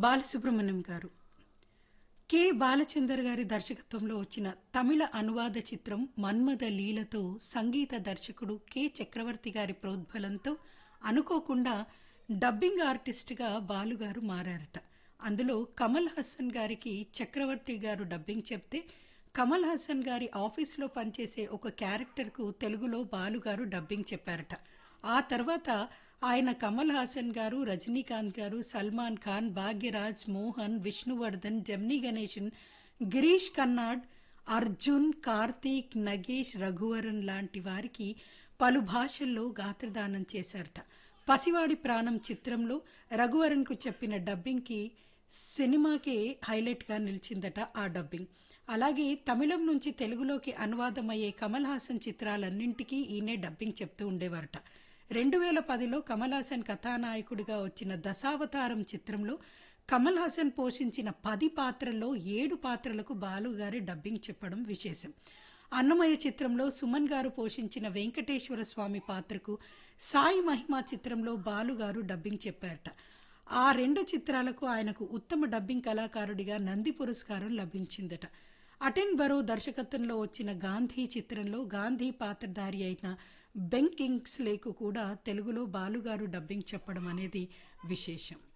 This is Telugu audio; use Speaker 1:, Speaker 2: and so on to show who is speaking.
Speaker 1: బాలసుబ్రహ్మణ్యం గారు కె బాలచందర్ గారి దర్శకత్వంలో వచ్చిన తమిళ అనువాద చిత్రం మన్మథ లీలతో సంగీత దర్శకుడు కె చక్రవర్తి గారి ప్రోద్బలంతో అనుకోకుండా డబ్బింగ్ ఆర్టిస్ట్గా బాలుగారు మారారట అందులో కమల్ హాసన్ గారికి చక్రవర్తి గారు డబ్బింగ్ చెప్తే కమల్ హాసన్ గారి ఆఫీస్లో పనిచేసే ఒక క్యారెక్టర్కు తెలుగులో బాలుగారు డబ్బింగ్ చెప్పారట ఆ తర్వాత ఆయన కమల్ హాసన్ గారు రజనీకాంత్ గారు సల్మాన్ ఖాన్ భాగ్యరాజ్ మోహన్ విష్ణువర్ధన్ జమ్ని గణేశన్ గిరీష్ కన్నాడ్ అర్జున్ కార్తీక్ నగేష్ రఘువరన్ లాంటి వారికి పలు భాషల్లో గాత్రదానం చేశారట పసివాడి ప్రాణం చిత్రంలో రఘువరన్కు చెప్పిన డబ్బింగ్కి సినిమాకి హైలైట్గా నిలిచిందట ఆ డబ్బింగ్ అలాగే తమిళం నుంచి తెలుగులోకి అనువాదమయ్యే కమల్ హాసన్ చిత్రాలన్నింటికీ ఈయనే డబ్బింగ్ చెప్తూ ఉండేవారట రెండు వేల పదిలో కమల్ హాసన్ కథానాయకుడిగా వచ్చిన దశావతారం చిత్రంలో కమల్ హాసన్ పోషించిన పది పాత్రల్లో ఏడు పాత్రలకు బాలు గారి డబ్బింగ్ చెప్పడం విశేషం అన్నమయ్య చిత్రంలో సుమన్ గారు పోషించిన వెంకటేశ్వర స్వామి పాత్రకు సాయి మహిమ చిత్రంలో బాలు గారు డబ్బింగ్ చెప్పారట ఆ రెండు చిత్రాలకు ఆయనకు ఉత్తమ డబ్బింగ్ కళాకారుడిగా నంది పురస్కారం లభించిందట అటెన్ బరో దర్శకత్వంలో వచ్చిన గాంధీ చిత్రంలో గాంధీ పాత్రధారి అయిన బెంగ్ కింగ్స్ లేకు కూడా తెలుగులో బాలుగారు డబ్బింగ్ చెప్పడం అనేది విశేషం